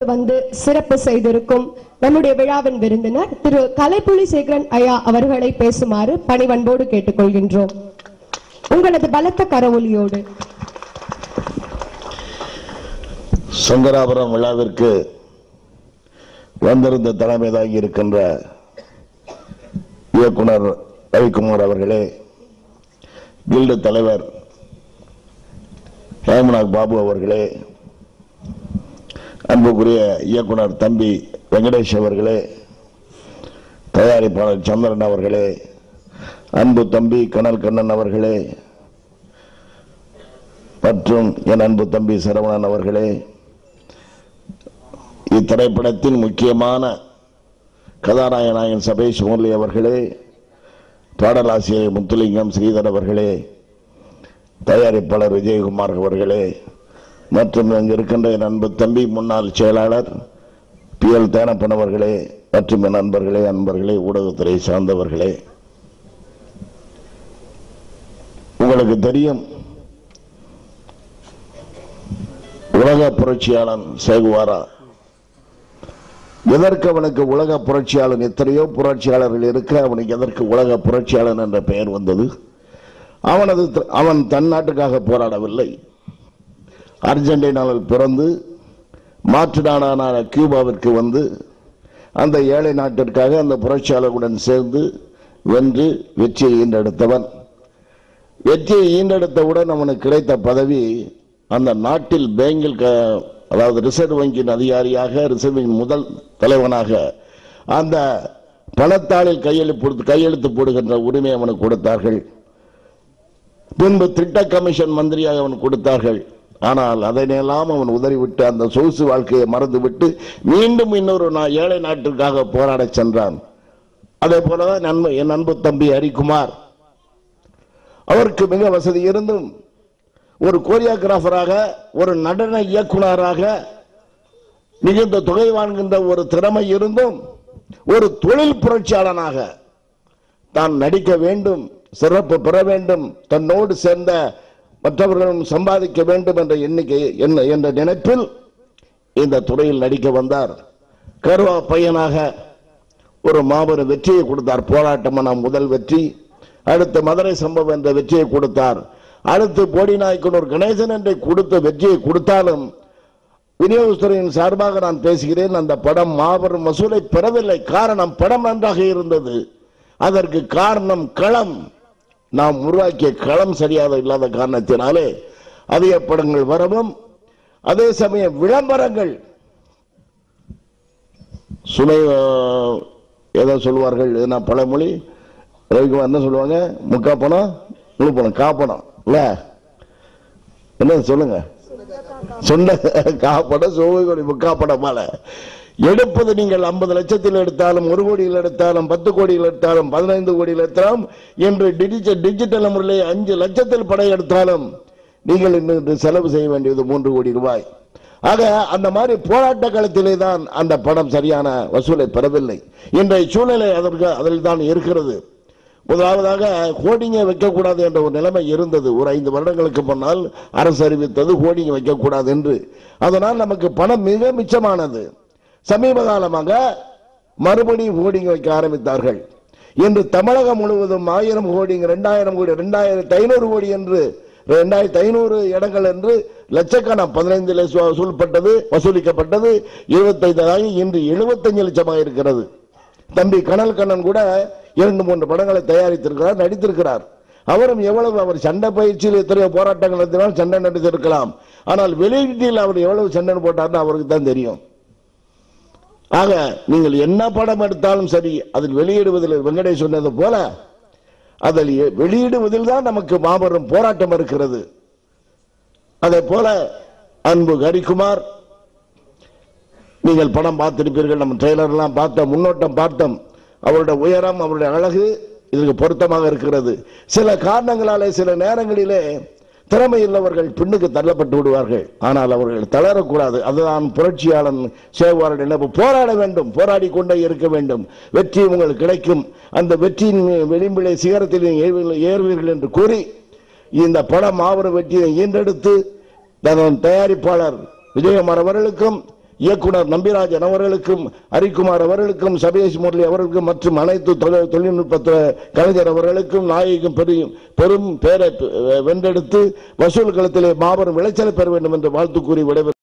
வந்து சிறப்பு செய்திருக்கும் நம்முடைய விழாவின் விருந்தினர் திரு கலைப்புலி சேகரன் ஐயா அவர்களை பேசுமாறு பணிவன்போடு கேட்டுக்கொள்கின்றோம் உங்களது பலத்த கரவொலியோடு சங்கராபுரம் விழாவிற்கு வந்திருந்த தலைமை தாங்கி இருக்கின்ற இயக்குனர் ரவிக்குமார் அவர்களே கில்டு தலைவர் ஹேமநாத் பாபு அவர்களே அன்புக்குரிய இயக்குனர் தம்பி வெங்கடேஷ் அவர்களே தயாரிப்பாளர் சந்திரன் அவர்களே அன்பு தம்பி கனல் கண்ணன் அவர்களே மற்றும் என் அன்பு தம்பி சரவணன் அவர்களே இத்திரைப்படத்தின் முக்கியமான கதாநாயகனாயன் சபேஷ் முரளி அவர்களே பாடலாசிரியர் முத்துலிங்கம் ஸ்ரீதர் அவர்களே தயாரிப்பாளர் விஜயகுமார் அவர்களே மற்றும் இங்கு இருக்கின்ற என் அன்பு தம்பி முன்னாள் செயலாளர் பி எல் தேனப்பன் அவர்களே மற்றும் என் நண்பர்களே அன்பர்களே ஊடகத்துறை சார்ந்தவர்களே உங்களுக்கு தெரியும் உலக புரட்சியாளன் சேகுவாரா எதற்கு அவனுக்கு உலக புரட்சியாளன் எத்தனையோ புரட்சியாளர்கள் இருக்க அவனுக்கு எதற்கு உலக புரட்சியாளன் என்ற பெயர் வந்தது அவனது அவன் தன் நாட்டுக்காக போராடவில்லை அர்ஜென்டினாவில் பிறந்து மாற்று நாடான கியூபாவிற்கு வந்து அந்த ஏழை நாட்டிற்காக அந்த புரட்சியாளர்களுடன் சேர்ந்து வென்று வெற்றியை ஈண்டெடுத்தவன் வெற்றியை ஈண்டெடுத்தவுடன் அவனுக்கு கிடைத்த பதவி அந்த நாட்டில் பேங்கில் க- அதாவது ரிசர்வ் வங்கியின் அதிகாரியாக ரிசர்வின் முதல் தலைவனாக அந்த பணத்தாளில் கையெழுத்து கையெழுத்து போடுகின்ற உரிமை அவனுக்கு கொடுத்தார்கள் பின்பு திட்ட கமிஷன் மந்திரியாக அவன் கொடுத்தார்கள் ஆனால் அதனையெல்லாம் அவன் உதறிவிட்டு அந்த சொகுசு வாழ்க்கையை மறந்துவிட்டு மீண்டும் இன்னொரு நா- ஏழை நாட்டிற்காக போராடச் சென்றான் அதே போலதான் நண்ப என் அன்பு தம்பி ஹரிக்குமார் அவருக்கு மிக வசதி இருந்தும் ஒரு கோரியோகிராஃபராக ஒரு நடன இயக்குனராக மிகுந்த தொகை வாங்குகின்ற ஒரு திறமை இருந்தும் ஒரு தொழில் புரட்சியாளனாக தான் நடிக்க வேண்டும் சிறப்பு பெற வேண்டும் தன்னோடு சேர்ந்த மற்றவர்களும் சம்பாதிக்க வேண்டும் என்ற எண்ணிக்கை என்ன- என்ற நினைப்பில் இந்த துறையில் நடிக்க வந்தார் கருவா பையனாக ஒரு மாபெரும் வெற்றியை கொடுத்தார் போராட்டமான முதல் வெற்றி அடுத்து மதுரை சம்பவம் என்ற வெற்றியை கொடுத்தார் அடுத்து போடி நாயக்கனூர் கணேசன் என்று கொடுத்த வெற்றியை கொடுத்தாலும் விநியோகத்துறையின் சார்பாக நான் பேசுகிறேன் அந்த படம் மாபெரும் வசூலை பெறவில்லை காரணம் படம் நன்றாக இருந்தது அதற்கு காரணம் களம் நாம் உருவாக்கிய களம் சரியாக இல்லாத காரணத்தினாலே அதிக படங்கள் வரவும் அதே சமயம் விளம்பரங்கள் சுனை அஹ், ஏதோ சொல்லுவார்கள் எதுனா பழமொழி ரவிக்குமார் என்ன சொல்லுவாங்க முக்கா பணம் முழு பணம் காப்பணம் இல்ல என்ன சொல்லுங்க சொன்ன காப்படம் சோவை கோடி முக்காப்படம் மேல எடுப்பது நீங்கள் ஐம்பது லட்சத்தில் எடுத்தாலும் ஒரு கோடியில் எடுத்தாலும் பத்து கோடியில் எடுத்தாலும் பதினைந்து கோடியில் எடுத்தாலும் என்று டிஜிட்டல் டிஜிட்டல் முறையில் அஞ்சு லட்சத்தில் படம் எடுத்தாலும் நீங்கள் இன்று செலவு செய்ய வேண்டியது மூன்று கோடி ரூபாய் ஆக அந்த மாதிரி போராட்ட காலத்திலே தான் அந்த படம் சரியான வசூலை பெறவில்லை இன்றைய சூழ்நிலை அதற்கு அதில் தான் இருக்கிறது முதலாவதாக ஹோர்டிங்கை வைக்கக்கூடாது என்ற ஒரு நிலைமை இருந்தது ஒரு ஐந்து வருடங்களுக்கு முன்னால் அரசு அறிவித்தது ஹோர்டிங் வைக்கக்கூடாது என்று அதனால் நமக்கு பணம் மிக மிச்சமானது சமீப காலமாக மறுபடியும் ஹோர்டிங் வைக்க ஆரம்பித்தார்கள் இன்று தமிழகம் முழுவதும் ஆயிரம் ஹோர்டிங் இரண்டாயிரம் கோடி இரண்டாயிரத்தி ஐநூறு கோடி என்று இரண்டாயிரத்தி ஐநூறு இடங்கள் என்று லட்சக்கணம் பதினைந்து வசூல்பட்டது வசூலிக்கப்பட்டது இருபத்தைந்து இன்று எழுபத்தஞ்சு லட்சமாக இருக்கிறது தம்பி கனல் கண்ணன் கூட இரண்டு மூன்று படங்களை தயாரித்திருக்கிறார் நடித்திருக்கிறார் அவரும் எவ்வளவு அவர் சண்டை பயிற்சியில் எத்தனையோ போராட்டங்கள் நடத்தினால் சண்டை நடித்திருக்கலாம் ஆனால் வெளியீட்டில் அவர் எவ்வளவு சண்டை போட்டார்னு அவருக்கு தான் தெரியும் ஆக நீங்கள் என்ன படம் எடுத்தாலும் சரி அதில் வெளியிடுவதில் வெங்கடேஷ் சொன்னது போல அதில் எ- வெளியிடுவதில் தான் நமக்கு மாபெரும் போராட்டம் இருக்கிறது அதே போல அன்பு ஹரிக்குமார் நீங்கள் படம் பார்த்திருப்பீர்கள் நம்ம ட்ரெய்லர் எல்லாம் பார்த்தோம் முன்னோட்டம் பார்த்தோம் அவருடைய உயரம் அவருடைய அழகு இதற்கு பொருத்தமாக இருக்கிறது சில காரணங்களாலே சில நேரங்களிலே திறமை உள்ளவர்கள் பின்னுக்கு தள்ளப்பட்டு விடுவார்கள் ஆனால் அவர்கள் தளரக்கூடாது அதுதான் புரட்சியாளன் சேவாரன் என்ன போராட வேண்டும் போராடி கொண்டே இருக்க வேண்டும் வெற்றி உங்களுக்கு கிடைக்கும் அந்த வெற்றியின் விளிம்பிலே சிகரத்தில் நீங்கள் ஏறுவீர்கள் ஏறுவீர்கள் என்று கூறி இந்த படம் மாபெரும் வெற்றியை ஈன்றெடுத்து தன் தயாரிப்பாளர் விஜயகுமார் அவர்களுக்கும் இயக்குனர் நம்பிராஜன் அவர்களுக்கும் ஹரிக்குமார் அவர்களுக்கும் சபேஷ் முரளி அவர்களுக்கும் மற்றும் அனைத்து தொழில் தொழில்நுட்ப கலைஞர் அவர்களுக்கும் நாயகம் பெரியும் பெரும் பேரை வென்றெடுத்து வசூல் களத்திலே மாபெரும் விளைச்சலை பெற வேண்டும் என்று வாழ்த்து கூறி விடைபெறும்